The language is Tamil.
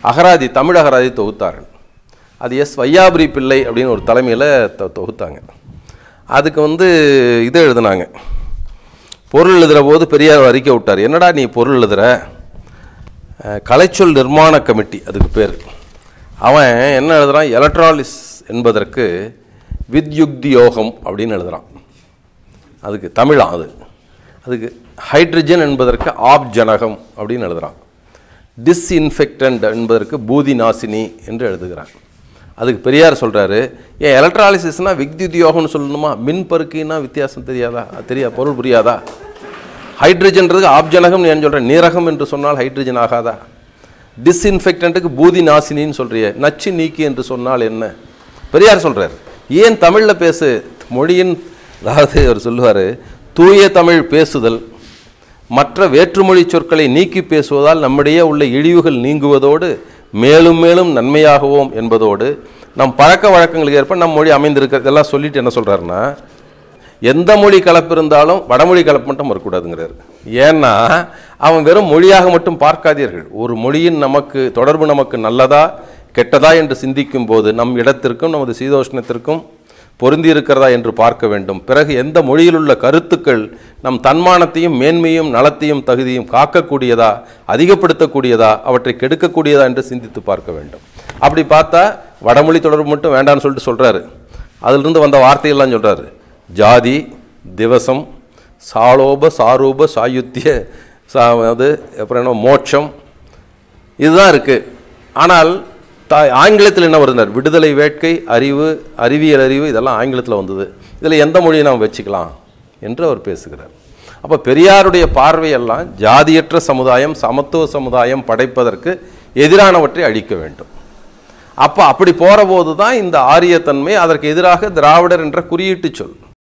அகராதி தமிழ் அகராதி தொகுத்தார்கள் அது எஸ் வையாபுரி பிள்ளை அப்படின்னு ஒரு தலைமையில் தொ தொகுத்தாங்க அதுக்கு வந்து இது எழுதுனாங்க பொருள் எழுதுகிற போது பெரியார் அறிக்கை விட்டார் என்னடா நீ பொருள் எழுதுற அஹ், கலைச்சொல் நிர்மாண கமிட்டி அதுக்கு பேர் அவன் என்ன எழுதுறான் எலக்ட்ராலிஸ் என்பதற்கு வித்யுக்தி யோகம் அப்படின்னு எழுதுறான் அதுக்கு தமிழா அது அதுக்கு ஹைட்ரஜன் என்பதற்கு ஆப்ஜனகம் அப்படின்னு எழுதுறான் டிஸ்இன்ஃபெக்டன்ட் என்பதற்கு பூதி நாசினி என்று எழுதுகிறான் அதுக்கு பெரியார் சொல்றாரு ஏன் எலக்ட்ராலிசிஸ்னா வித்யுத் யோகம்னு சொல்லணுமா மின் பருக்கின்னா வித்தியாசம் தெரியாதா அது தெரியா பொருள் புரியாதா ஹைட்ரஜன்றது ஆப்ஜனகம் ஏன் சொல்கிறேன் நீரகம் என்று சொன்னால் ஹைட்ரஜன் ஆகாதா டிஸ்இன்ஃபெக்டன்ட்டுக்கு பூதி நாசினின்னு சொல்றியே நச்சு நீக்கி என்று சொன்னால் என்ன பெரியார் சொல்றார் ஏன் தமிழில் பேசு மொழியின் அதாவது அவர் சொல்லுவார் தூய தமிழ் பேசுதல் மற்ற வேற்றுமொழி சொற்களை நீக்கி பேசுவதால் நம்மிடையே உள்ள இழிவுகள் நீங்குவதோடு மேலும் மேலும் நன்மையாகுவோம் என்பதோடு நம் பழக்க வழக்கங்களுக்கு ஏற்ப நம் மொழி அமைந்திருக்கிறது இதெல்லாம் சொல்லிட்டு என்ன சொல்றாருன்னா எந்த மொழி கலப்பு இருந்தாலும் வடமொழி கலப்பு மட்டும் வரக்கூடாதுங்கிறார் ஏன்னா அவன் வெறும் மொழியாக மட்டும் பார்க்காதீர்கள் ஒரு மொழியின் நமக்கு தொடர்பு நமக்கு நல்லதா கெட்டதா என்று சிந்திக்கும் போது நம் இடத்திற்கும் நமது சீதோஷ்ணத்திற்கும் பொருந்தி இருக்கிறதா என்று பார்க்க வேண்டும் பிறகு எந்த மொழியில் உள்ள கருத்துக்கள் நம் தன்மானத்தையும் மேன்மையும் நலத்தையும் தகுதியும் காக்கக்கூடியதா அதிகப்படுத்தக்கூடியதா அவற்றை கெடுக்கக்கூடியதா என்று சிந்தித்து பார்க்க வேண்டும் அப்படி பார்த்தா வடமொழி தொடர்பு மட்டும் வேண்டாம்னு சொல்லிட்டு சொல்றாரு அதிலிருந்து வந்த வார்த்தையெல்லாம் சொல்றாரு ஜாதி திவசம் சாலோப சாரூப சாயுத்திய சா அது அப்புறம் என்ன மோட்சம் இதுதான் இருக்கு ஆனால் த ஆங்கிலத்தில் என்ன வருந்தார் விடுதலை வேட்கை அறிவு அறிவியல் அறிவு இதெல்லாம் ஆங்கிலத்தில் வந்தது இதில் எந்த மொழியை நாம் வச்சுக்கலாம் என்று அவர் பேசுகிறார் அப்போ பெரியாருடைய பார்வையெல்லாம் ஜாதியற்ற சமுதாயம் சமத்துவ சமுதாயம் படைப்பதற்கு எதிரானவற்றை அழிக்க வேண்டும் அப்போ அப்படி போகிற போது தான் இந்த ஆரியத்தன்மை அதற்கு எதிராக திராவிடர் என்ற குறியீட்டு சொல்